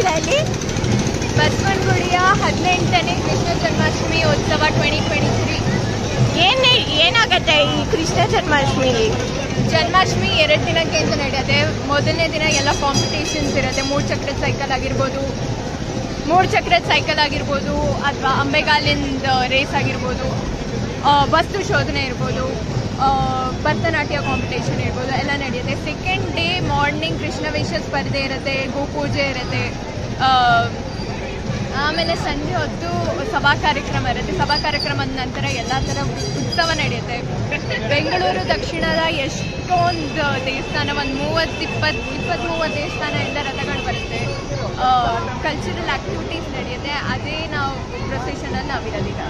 ಹೇಳಿ ಬಸವನಗುಡಿಯ ಹದಿನೆಂಟನೇ ಕೃಷ್ಣ ಜನ್ಮಾಷ್ಟಮಿ ಉತ್ಸವ ಟ್ವೆಂಟಿ ಟ್ವೆಂಟಿ ತ್ರೀ ಏನ್ ಏನಾಗತ್ತೆ ಈ ಕೃಷ್ಣ ಜನ್ಮಾಷ್ಟಮಿಲಿ ಜನ್ಮಾಷ್ಟಮಿ ಎರಡು ದಿನಕ್ಕೆ ಅಂತ ನಡೆಯುತ್ತೆ ಮೊದಲನೇ ದಿನ ಎಲ್ಲ ಕಾಂಪಿಟೇಷನ್ಸ್ ಇರುತ್ತೆ ಮೂರು ಚಕ್ರದ ಸೈಕಲ್ ಆಗಿರ್ಬೋದು ಮೂರು ಚಕ್ರದ ಸೈಕಲ್ ಆಗಿರ್ಬೋದು ಅಥವಾ ಅಂಬೆಗಾಲಿಂದ ರೇಸ್ ಆಗಿರ್ಬೋದು ಆ, ವಸ್ತು ಶೋಧನೆ ಇರ್ಬೋದು ಆ, ಭರತನಾಟ್ಯ ಕಾಂಪಿಟೇಷನ್ ಇರ್ಬೋದು ಎಲ್ಲ ನಡೆಯುತ್ತೆ ಸೆಕೆಂಡ್ ಡೇ ಮಾರ್ನಿಂಗ್ ಕೃಷ್ಣವೇಷ ಸ್ಪರ್ಧೆ ಇರುತ್ತೆ ಗೋಪೂಜೆ ಇರುತ್ತೆ ಆ, ಆಮೇಲೆ ಸಂಜೆ ಹೊತ್ತು ಸಭಾ ಕಾರ್ಯಕ್ರಮ ಇರುತ್ತೆ ಸಭಾ ಕಾರ್ಯಕ್ರಮದ ನಂತರ ಎಲ್ಲ ಥರ ಉತ್ಸವ ನಡೆಯುತ್ತೆ ಬೆಂಗಳೂರು ದಕ್ಷಿಣದ ಎಷ್ಟೊಂದು ದೇವಸ್ಥಾನ ಒಂದು ಮೂವತ್ತು ಇಪ್ಪತ್ತು ಇಪ್ಪತ್ತ್ ಮೂವತ್ತು ದೇವಸ್ಥಾನ ಎಲ್ಲ ರಥಗಳು ಬರುತ್ತೆ ಕಲ್ಚರಲ್ ಆಕ್ಟಿವಿಟೀಸ್ ನಡೆಯುತ್ತೆ ಅದೇ ನಾವು ಪ್ರೊಸೆಷನಲ್ಲಿ ನಾವಿರೋದೀಗ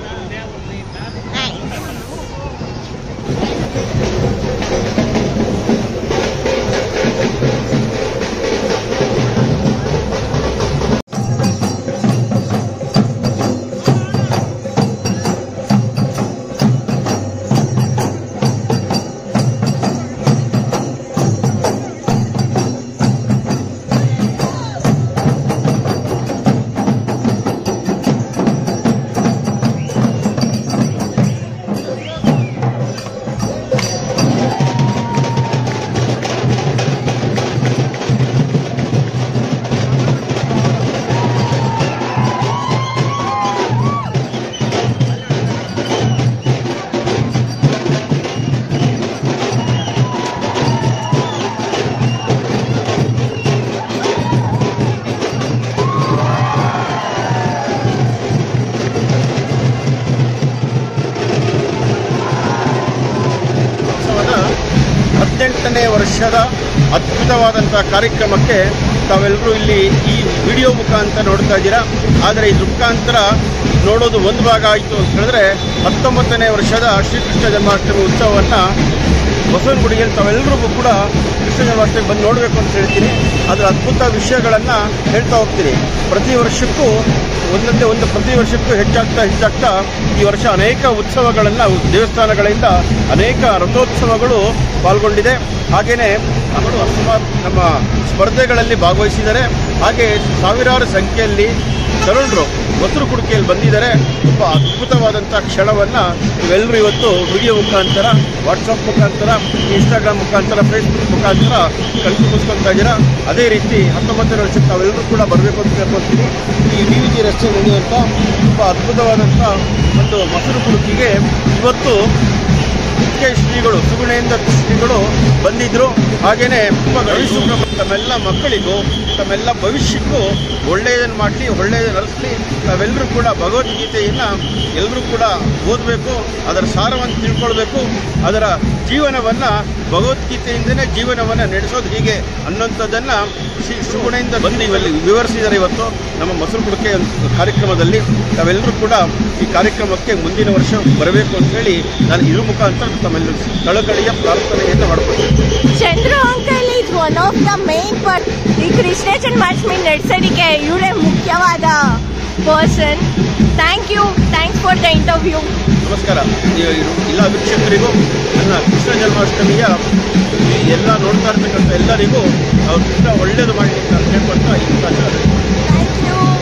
ಉತ್ಸವದ ಹದಿನೆಂಟನೇ ವರ್ಷದ ಅದ್ಭುತವಾದಂಥ ಕಾರ್ಯಕ್ರಮಕ್ಕೆ ತಾವೆಲ್ಲರೂ ಇಲ್ಲಿ ಈ ವಿಡಿಯೋ ಮುಖಾಂತರ ನೋಡ್ತಾ ಇದ್ದೀರಾ ಆದರೆ ಇದ್ರ ಮುಖಾಂತರ ನೋಡೋದು ಒಂದು ಭಾಗ ಆಯಿತು ಅಂತ ಹೇಳಿದ್ರೆ ಹತ್ತೊಂಬತ್ತನೇ ವರ್ಷದ ಶ್ರೀಕೃಷ್ಣ ಜನ್ಮಾಷ್ಟಮಿ ಉತ್ಸವವನ್ನು ಬಸವನಗುಡಿಯಲ್ಲಿ ತಾವೆಲ್ಲರಿಗೂ ಕೂಡ ಕೃಷ್ಣ ಜನ್ಮಾಷ್ಟಮಿ ಬಂದು ನೋಡಬೇಕು ಅಂತ ಹೇಳ್ತೀನಿ ಅದರ ಅದ್ಭುತ ವಿಷಯಗಳನ್ನು ಹೇಳ್ತಾ ಹೋಗ್ತೀನಿ ಪ್ರತಿ ವರ್ಷಕ್ಕೂ ಒಂದೊಂದೇ ಒಂದು ಪ್ರತಿ ವರ್ಷಕ್ಕೂ ಹೆಚ್ಚಾಗ್ತಾ ಹೆಚ್ಚಾಗ್ತಾ ಈ ವರ್ಷ ಅನೇಕ ಉತ್ಸವಗಳನ್ನು ದೇವಸ್ಥಾನಗಳಿಂದ ಅನೇಕ ರಥೋತ್ಸವಗಳು ಪಾಲ್ಗೊಂಡಿದೆ ಹಾಗೆಯೇ ಅವರು ಸುಮಾರು ನಮ್ಮ ಸ್ಪರ್ಧೆಗಳಲ್ಲಿ ಭಾಗವಹಿಸಿದ್ದಾರೆ ಹಾಗೆ ಸಾವಿರಾರು ಸಂಖ್ಯೆಯಲ್ಲಿ ತರುಣರು ಮೊಸರು ಕುಡಿಕೆಯಲ್ಲಿ ಬಂದಿದ್ದಾರೆ ತುಂಬ ಅದ್ಭುತವಾದಂಥ ಕ್ಷಣವನ್ನು ನೀವೆಲ್ಲರೂ ಇವತ್ತು ವಿಡಿಯೋ ಮುಖಾಂತರ ವಾಟ್ಸಪ್ ಮುಖಾಂತರ ಇನ್ಸ್ಟಾಗ್ರಾಮ್ ಮುಖಾಂತರ ಫೇಸ್ಬುಕ್ ಮುಖಾಂತರ ಕಲಿತು ಮುಗಿಸ್ಕೊತಾ ಇದ್ದೀರಾ ಅದೇ ರೀತಿ ಹತ್ತೊಂಬತ್ತನೇ ವರ್ಷಕ್ಕೆ ನಾವೆಲ್ಲರೂ ಕೂಡ ಬರಬೇಕು ಅಂತ ಕೇಳ್ಕೊಳ್ತೀನಿ ಈ ಡಿ ವಿ ಜಿ ರಸ್ತೆ ನಡೆಯುವಂಥ ತುಂಬ ಅದ್ಭುತವಾದಂಥ ಒಂದು ಮೊಸರು ಕುಡುಕಿಗೆ ಇವತ್ತು ಮುಖ್ಯ ಶ್ರೀಗಳು ಸುಗುಣೇಂದ್ರ ಶ್ರೀಗಳು ಬಂದಿದ್ರು ಹಾಗೇನೆ ತುಂಬ ಭವಿಷ್ಯ ತಮ್ಮೆಲ್ಲ ಮಕ್ಕಳಿಗೂ ತಮ್ಮೆಲ್ಲ ಭವಿಷ್ಯಕ್ಕೂ ಒಳ್ಳೆಯದನ್ನು ಮಾಡಲಿ ಒಳ್ಳೆಯದನ್ನು ನಡೆಸಲಿ ನಾವೆಲ್ಲರೂ ಕೂಡ ಭಗವದ್ಗೀತೆಯನ್ನು ಎಲ್ಲರೂ ಕೂಡ ಓದಬೇಕು ಅದರ ಸಾರವನ್ನು ತಿಳ್ಕೊಳ್ಬೇಕು ಅದರ ಜೀವನವನ್ನು ಭಗವದ್ಗೀತೆಯಿಂದನೇ ಜೀವನವನ್ನು ನಡೆಸೋದು ಹೀಗೆ ಅನ್ನೋಂಥದ್ದನ್ನು ಶ್ರೀ ಸುಗುಣೇಂದ್ರ ಬಂದು ಇವೆಲ್ಲಿ ವಿವರಿಸಿದ್ದಾರೆ ಇವತ್ತು ನಮ್ಮ ಮೊಸರು ಕುಡಿಕೆ ಕಾರ್ಯಕ್ರಮದಲ್ಲಿ ನಾವೆಲ್ಲರೂ ಕೂಡ ಈ ಕಾರ್ಯಕ್ರಮಕ್ಕೆ ಮುಂದಿನ ವರ್ಷ ಬರಬೇಕು ಅಂತ ಹೇಳಿ ನಾನು ಇದ್ರ ಮುಖಾಂತರ ತಮ್ಮೆಲ್ಲರೂ ಕಳಕಳಿಯ ಪ್ರಾರ್ಥನೆಯನ್ನು ಮಾಡ್ಕೊಳ್ತೀನಿ Chandru uncle is one of the main part ಈ ಕೃಷ್ಣ ಜನ್ಮಾಷ್ಟಮಿ ನಡೆಸೋದಕ್ಕೆ ಇವರೇ ಮುಖ್ಯವಾದ person thank you thanks for the interview ನಮಸ್ಕಾರ ಈ- ಎಲ್ಲ ವೀಕ್ಷಕರಿಗೂ ನನ್ನ ಕೃಷ್ಣ ಜನ್ಮಾಷ್ಟಮಿಯ ಈ ಎಲ್ಲ ನೋಡ್ತಾ ಇರ್ತಕ್ಕಂಥ ಎಲ್ಲರಿಗೂ ಅವ್ರ ಕೃಷ್ಣ ಒಳ್ಳೇದು ಮಾಡಲಿ ಅಂತ ಹೇಳ್ಕೊಳ್ತಾ ಈ ಮುಖಾಂತರ ಥ್ಯಾಂಕ್ ಯು